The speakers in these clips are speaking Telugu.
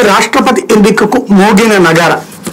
రాష్ట్రపతి ఎన్నికకు మోగిన నగార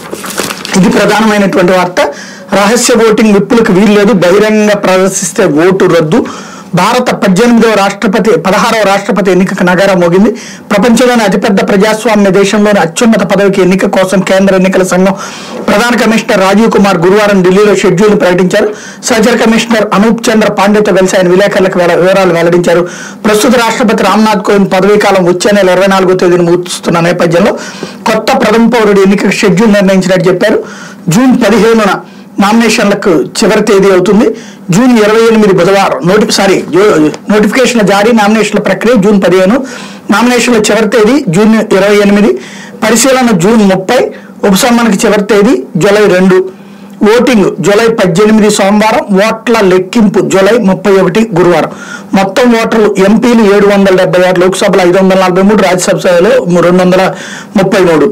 ఇది ప్రధానమైనటువంటి వార్త రహస్య ఓటింగ్ విప్పులకు వీల్లేదు బహిరంగ ప్రదర్శిస్తే ఓటు రద్దు భారత పద్దెనిమిదవ రాష్ట్రపతి పదహారవ రాష్ట్రపతి ఎన్నికకు నగారా మోగింది ప్రపంచంలోని అతిపెద్ద ప్రజాస్వామ్య దేశంలోని అత్యున్నత పదవికి ఎన్నిక కోసం కేంద్ర ఎన్నికల సంఘం ప్రధాన కమిషనర్ రాజీవ్ కుమార్ గురువారం ఢిల్లీలో షెడ్యూల్ ప్రకటించారు సహచర కమిషనర్ అనూప్ చంద్ర పాండేతో కలిసి ఆయన విలేకరులకు వెల- వివరాలు వెల్లడించారు ప్రస్తుత రాష్ట్రపతి రామ్నాథ్ కోవింద్ పదవీ కాలం వచ్చే నెల ఇరవై నాలుగో తేదీని ముగుస్తున్న నేపథ్యంలో కొత్త ప్రథమ పౌరుడి ఎన్నికకు షెడ్యూల్ నిర్ణయించినట్టు చెప్పారు జూన్ పదిహేనున నామినేషన్లకు చివరి తేదీ అవుతుంది జూన్ ఇరవై ఎనిమిది బుధవారం నోటి సారీ నోటిఫికేషన్ జారీ నామినేషన్ల ప్రక్రియ జూన్ పదిహేను నామినేషన్ల చివరి తేదీ జూన్ ఇరవై ఎనిమిది పరిశీలన జూన్ ముప్పై ఉపసంహరణకి చివరి తేదీ జూలై రెండు ఓటింగ్ జూలై పద్దెనిమిది సోమవారం ఓట్ల లెక్కింపు జూలై ముప్పై ఒకటి గురువారం మొత్తం ఓటర్లు ఎంపీలు ఏడు వందల డెబ్బై ఆరు లోక్సభలో ఐదు వందల నలభై మూడు రాజ్యసభలో రెండు వందల ముప్పై మూడు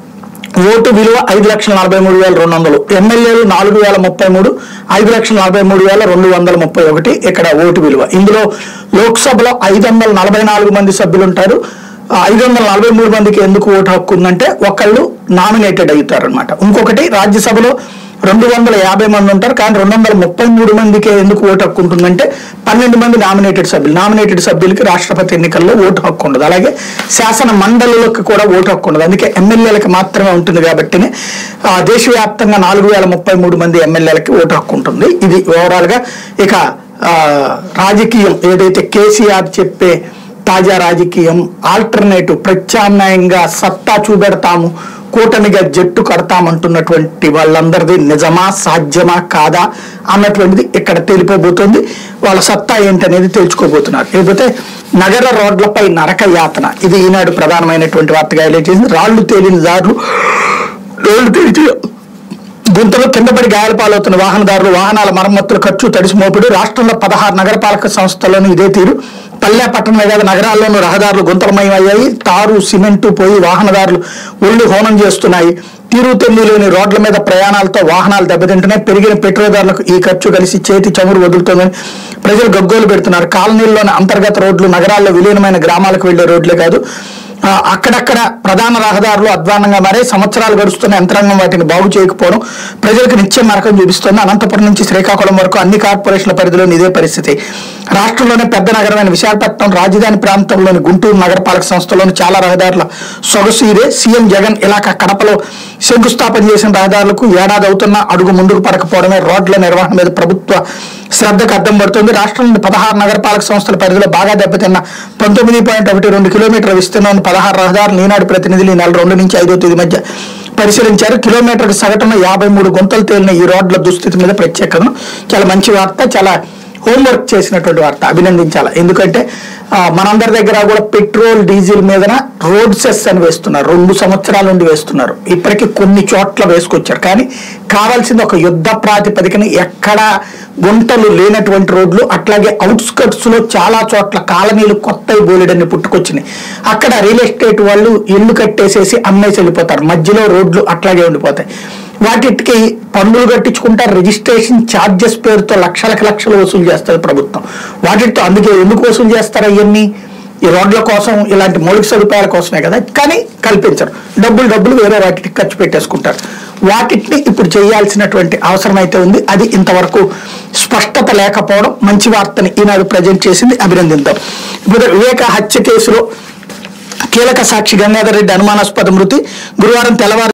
ఓటు విలువ ఐదు లక్షల నలభై మూడు వేల రెండు వందలు ఎమ్మెల్యేలు నాలుగు వేల ముప్పై మూడు ఐదు లక్షల నలభై మూడు వేల రెండు వందల ముప్పై ఒకటి ఇక్కడ ఓటు విలువ ఇందులో లోక్సభలో ఐదు వందల నలభై నాలుగు మంది సభ్యులు ఉంటారు ఆ ఐదు వందల నలభై మూడు మందికి ఎందుకు ఓటు హక్కు ఉందంటే ఒకళ్ళు నామినేటెడ్ అవుతారు అనమాట ఇంకొకటి రాజ్యసభలో రెండు వందల యాభై మంది ఉంటారు కానీ రెండు వందల ముప్పై మూడు మందికి ఎందుకు ఓటు హక్కు ఉంటుందంటే పన్నెండు మంది నామినేటెడ్ సభ్యులు నామినేటెడ్ సభ్యులకి రాష్ట్రపతి ఎన్నికల్లో ఓటు హక్కు ఉండదు అలాగే శాసన మండలులకు కూడా ఓటు హక్కు ఉండదు అందుకే ఎమ్మెల్యేలకు మాత్రమే ఉంటుంది కాబట్టి ఆ, దేశవ్యాప్తంగా నాలుగు వేల ముప్పై మూడు మంది ఎమ్మెల్యేలకి ఓటు హక్కు ఉంటుంది ఇది ఓవరాల్ గా ఇక ఆ, రాజకీయం ఏదైతే కేసీఆర్ చెప్పే తాజా రాజకీయం ఆల్టర్నేటివ్ ప్రత్యామ్నాయంగా సత్తా చూపెడతాము కూటమిగా జట్టు కడతామంటున్నటువంటి వాళ్ళందరిది నిజమా సాధ్యమా కాదా అన్నటువంటిది ఇక్కడ తెలిపోబోతుంది వాళ్ళ సత్తా ఏంటనేది తెలుసుకోబోతున్నారు లేకపోతే నగర రోడ్లపై నరక యాతన ఇది ఈనాడు ప్రధానమైనటువంటి వార్తగా హైలైట్ చేసింది రాళ్లు తేలిన దారులు రోడ్లు తెరిచి గుంతలో కింద పడి గాయాల పాలవుతున్న వాహనదారులు వాహనాల మరమ్మతుల ఖర్చు తడిసి మోపుడు రాష్ట్రంలో పదహారు నగరపాలక సంస్థల్లోనూ ఇదే తీరు పల్లె పట్టణ కాదు నగరాల్లోనూ రహదారులు గుంతలమయమయ్యాయి తారు సిమెంటు పోయి వాహనదారులు ఒళ్ళు హోనం చేస్తున్నాయి తీరు తెల్లిలోని రోడ్ల మీద ప్రయాణాలతో వాహనాలు దెబ్బతింటున్నాయి పెరిగిన పెట్రోల్ ధరలకు ఈ ఖర్చు కలిసి చేతి చమురు వదులుతోందని ప్రజలు గగ్గోలు పెడుతున్నారు కాలనీల్లోని అంతర్గత రోడ్లు నగరాల్లో విలీనమైన గ్రామాలకు వెళ్లే రోడ్లే కాదు ఆ, అక్కడక్కడ ప్రధాన రహదారులు అధ్వానంగా మారే సంవత్సరాలు గడుస్తున్న యంత్రాంగం వాటిని బాగు చేయకపోవడం ప్రజలకు నిత్యం నరకం చూపిస్తోంది అనంతపురం నుంచి శ్రీకాకుళం వరకు అన్ని కార్పొరేషన్ల పరిధిలో ఇదే పరిస్థితి రాష్ట్రంలోనే పెద్ద నగరమైన విశాఖపట్నం రాజధాని ప్రాంతంలోని గుంటూరు నగరపాలక సంస్థలోని చాలా రహదారుల సొగసు ఇదే సీఎం జగన్ ఇలాక కడపలో శంకుస్థాపన చేసిన రహదారులకు ఏడాది అవుతున్నా అడుగు ముందుకు పడకపోవడమే రోడ్ల నిర్వహణ మీద ప్రభుత్వ శ్రద్ధకు అద్దం పడుతుంది రాష్ట్రంలోని పదహారు నగరపాలక సంస్థల పరిధిలో బాగా దెబ్బతిన్న పంతొమ్మిది పాయింట్ ఒకటి రెండు కిలోమీటర్ల విస్తీర్ణం పదహారు రహదారులు ఈనాడు ప్రతినిధులు ఈ నెల రెండు నుంచి ఐదో తేదీ మధ్య పరిశీలించారు కిలోమీటర్కి సగటున యాభై మూడు గుంతలు తేలిన ఈ రోడ్ల దుస్థితి మీద ప్రత్యేకతను చాలా మంచి వార్త చాలా హోంవర్క్ చేసినటువంటి వార్త అభినందించాలి ఎందుకంటే ఆ, మనందరి దగ్గర కూడా పెట్రోల్ డీజిల్ మీదన రోడ్ సెస్ అని వేస్తున్నారు రెండు సంవత్సరాల నుండి వేస్తున్నారు ఇప్పటికీ కొన్ని చోట్ల వేసుకొచ్చారు కానీ కావాల్సింది ఒక యుద్ధ ప్రాతిపదికన ఎక్కడ గుంటలు లేనటువంటి రోడ్లు అట్లాగే అవుట్స్కట్స్ లో చాలా చోట్ల కాలనీలు కొత్త బోలెడన్ని పుట్టుకొచ్చినాయి అక్కడ రియల్ ఎస్టేట్ వాళ్ళు ఇల్లు కట్టేసేసి అమ్మేసి వెళ్ళిపోతారు మధ్యలో రోడ్లు అట్లాగే ఉండిపోతాయి వాటికి పన్నులు కట్టించుకుంటారు రిజిస్ట్రేషన్ ఛార్జెస్ పేరుతో లక్షలకు లక్షలు వసూలు చేస్తుంది ప్రభుత్వం వాటితో అందుకే ఎందుకు వసూలు చేస్తారు అవన్నీ ఈ రోడ్ల కోసం ఇలాంటి మౌలిక సదుపాయాల కోసమే కదా కానీ కల్పించరు డబ్బులు డబ్బులు వేరే వాటికి ఖర్చు పెట్టేసుకుంటారు వాటిని ఇప్పుడు చేయాల్సినటువంటి అవసరం అయితే ఉంది అది ఇంతవరకు స్పష్టత లేకపోవడం మంచి వార్తని ఈనాడు ప్రజెంట్ చేసింది అభినందిద్దాం ఇప్పుడు వివేక హత్య కేసులో కీలక సాక్షి గంగాధర్ రెడ్డి అనుమానాస్పద మృతి గురువారం తెల్లవారు